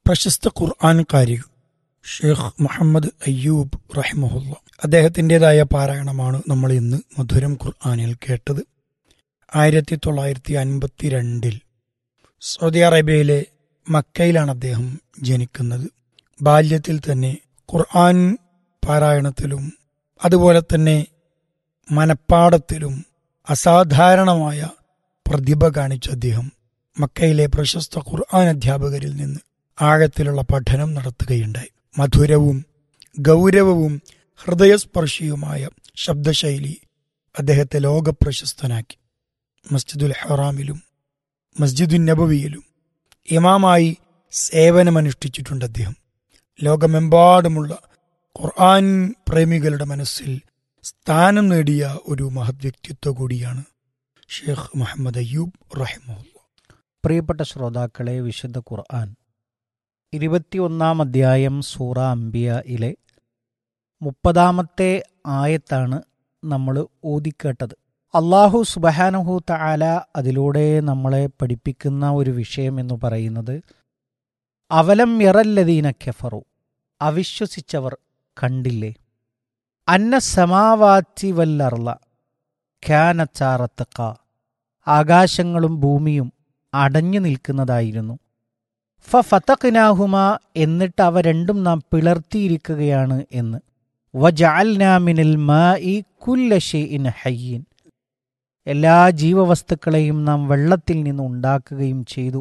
പ്രശസ്ത ഖുർആൻകാരി ഷെയ്ഖ് മുഹമ്മദ് അയ്യൂബ് റഹിമഹുല്ല അദ്ദേഹത്തിൻ്റെതായ പാരായണമാണ് നമ്മൾ ഇന്ന് മധുരം ഖുർആനിൽ കേട്ടത് ആയിരത്തി തൊള്ളായിരത്തി അൻപത്തി രണ്ടിൽ സൗദി അറേബ്യയിലെ മക്കയിലാണ് അദ്ദേഹം ജനിക്കുന്നത് ബാല്യത്തിൽ തന്നെ ഖുർആൻ പാരായണത്തിലും അതുപോലെ തന്നെ മനപ്പാടത്തിലും അസാധാരണമായ പ്രതിഭ കാണിച്ച അദ്ദേഹം മക്കയിലെ പ്രശസ്ത ഖുർആൻ അധ്യാപകരിൽ നിന്ന് ആഴത്തിലുള്ള പഠനം നടത്തുകയുണ്ടായി മധുരവും ഗൗരവവും ഹൃദയസ്പർശിയുമായ ശബ്ദശൈലി അദ്ദേഹത്തെ ലോകപ്രശസ്തനാക്കി മസ്ജിദുൽ ഹറാമിലും മസ്ജിദുൽ നബവിയിലും ഇമാമായി സേവനമനുഷ്ഠിച്ചിട്ടുണ്ട് അദ്ദേഹം ലോകമെമ്പാടുമുള്ള ഖുർആൻ പ്രേമികളുടെ മനസ്സിൽ സ്ഥാനം നേടിയ ഒരു മഹത് വ്യക്തിത്വ കൂടിയാണ് ഷെയ്ഖ് മുഹമ്മദ് അയ്യൂബ് റഹിമുല്ല പ്രിയപ്പെട്ട ശ്രോതാക്കളെ വിശുദ്ധ ഖുർആൻ ഇരുപത്തിയൊന്നാം അധ്യായം സൂറ അംബിയയിലെ മുപ്പതാമത്തെ ആയത്താണ് നമ്മൾ ഓതിക്കേട്ടത് അള്ളാഹു സുബഹാനഹു തആല അതിലൂടെ നമ്മളെ പഠിപ്പിക്കുന്ന ഒരു വിഷയം എന്ന് പറയുന്നത് അവലം യറല്ലദീന കെഫറു അവിശ്വസിച്ചവർ കണ്ടില്ലേ അന്ന സമാവാത്തി വല്ലർല ഖ്യാനച്ചാറത്തക്ക ആകാശങ്ങളും ഭൂമിയും അടഞ്ഞു നിൽക്കുന്നതായിരുന്നു ഫ ഫതഖ്നാഹുമ എന്നിട്ട് അവ രണ്ടും നാം പിളർത്തിയിരിക്കുകയാണ് എന്ന് വജഅൽനാമിനിൽ മാഇ കുല്ല ഷൈഇൻ ഹയ്യിൻ എല്ലാ ജീവവസ്തുക്കളെയും നാം വെള്ളത്തിൽ നിന്ന് ഉണ്ടാക്കുകയും ചെയ്തു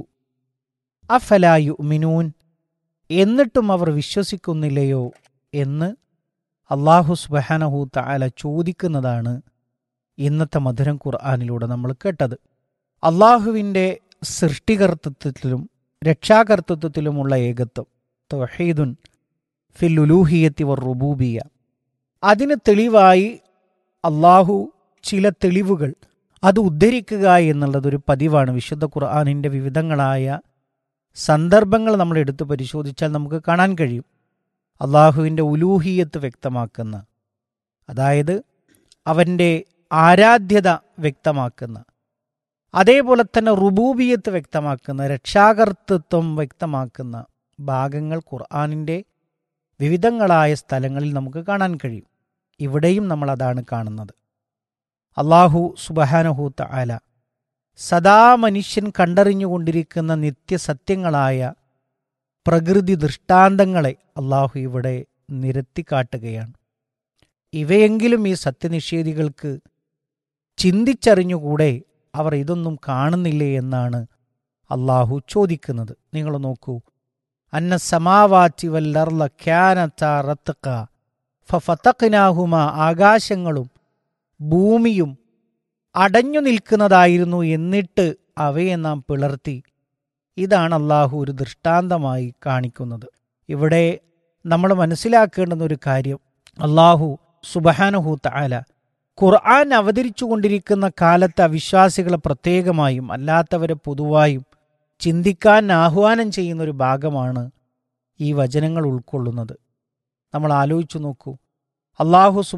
അഫലാ യുഅ്മിനൂൻ എന്നിട്ടും അവർ വിശ്വസിക്കുന്നില്ലയോ എന്ന് അള്ളാഹു സുബഹാനഹു തആല ചോദിക്കുന്നതാണ് ഇന്നത്തെ മധുരം ഖുർആാനിലൂടെ നമ്മൾ കേട്ടത് അള്ളാഹുവിൻ്റെ സൃഷ്ടികർത്തൃത്വത്തിലും രക്ഷാകർത്തൃത്വത്തിലുമുള്ള ഏകത്വം തൊഹീദുൻ ഫിൽ ഉലൂഹിയത്തി വർ റുബൂബിയ അതിന് തെളിവായി അള്ളാഹു ചില തെളിവുകൾ അത് ഉദ്ധരിക്കുക എന്നുള്ളതൊരു പതിവാണ് വിശുദ്ധ ഖുർആാനിൻ്റെ വിവിധങ്ങളായ സന്ദർഭങ്ങൾ നമ്മൾ എടുത്തു പരിശോധിച്ചാൽ നമുക്ക് കാണാൻ കഴിയും അള്ളാഹുവിൻ്റെ ഉലൂഹിയത്ത് വ്യക്തമാക്കുന്ന അതായത് അവൻ്റെ ആരാധ്യത വ്യക്തമാക്കുന്ന അതേപോലെ തന്നെ റുബൂബിയത്ത് വ്യക്തമാക്കുന്ന രക്ഷാകർത്തൃത്വം വ്യക്തമാക്കുന്ന ഭാഗങ്ങൾ ഖുർആാനിൻ്റെ വിവിധങ്ങളായ സ്ഥലങ്ങളിൽ നമുക്ക് കാണാൻ കഴിയും ഇവിടെയും നമ്മൾ അതാണ് കാണുന്നത് അള്ളാഹു സുബഹാനഹു തആല സദാ മനുഷ്യൻ കണ്ടറിഞ്ഞുകൊണ്ടിരിക്കുന്ന നിത്യസത്യങ്ങളായ പ്രകൃതി ദൃഷ്ടാന്തങ്ങളെ അള്ളാഹു ഇവിടെ നിരത്തിക്കാട്ടുകയാണ് ഇവയെങ്കിലും ഈ സത്യനിഷേധികൾക്ക് ചിന്തിച്ചറിഞ്ഞുകൂടെ അവർ ഇതൊന്നും കാണുന്നില്ലേ എന്നാണ് അള്ളാഹു ചോദിക്കുന്നത് നിങ്ങൾ നോക്കൂ അന്ന സമാവാറ്റി വല്ലർല ഖ്യാനത്ത ഫതഖ്നാഹുമ ആകാശങ്ങളും ഭൂമിയും അടഞ്ഞു നിൽക്കുന്നതായിരുന്നു എന്നിട്ട് അവയെ നാം പിളർത്തി ഇതാണ് അള്ളാഹു ഒരു ദൃഷ്ടാന്തമായി കാണിക്കുന്നത് ഇവിടെ നമ്മൾ മനസ്സിലാക്കേണ്ടുന്ന ഒരു കാര്യം അള്ളാഹു സുബഹാനഹു തആല ഖുർആൻ അവതരിച്ചുകൊണ്ടിരിക്കുന്ന കാലത്ത് അവിശ്വാസികളെ പ്രത്യേകമായും അല്ലാത്തവരെ പൊതുവായും ചിന്തിക്കാൻ ആഹ്വാനം ചെയ്യുന്ന ഒരു ഭാഗമാണ് ഈ വചനങ്ങൾ ഉൾക്കൊള്ളുന്നത് നമ്മൾ ആലോചിച്ചു നോക്കൂ അള്ളാഹു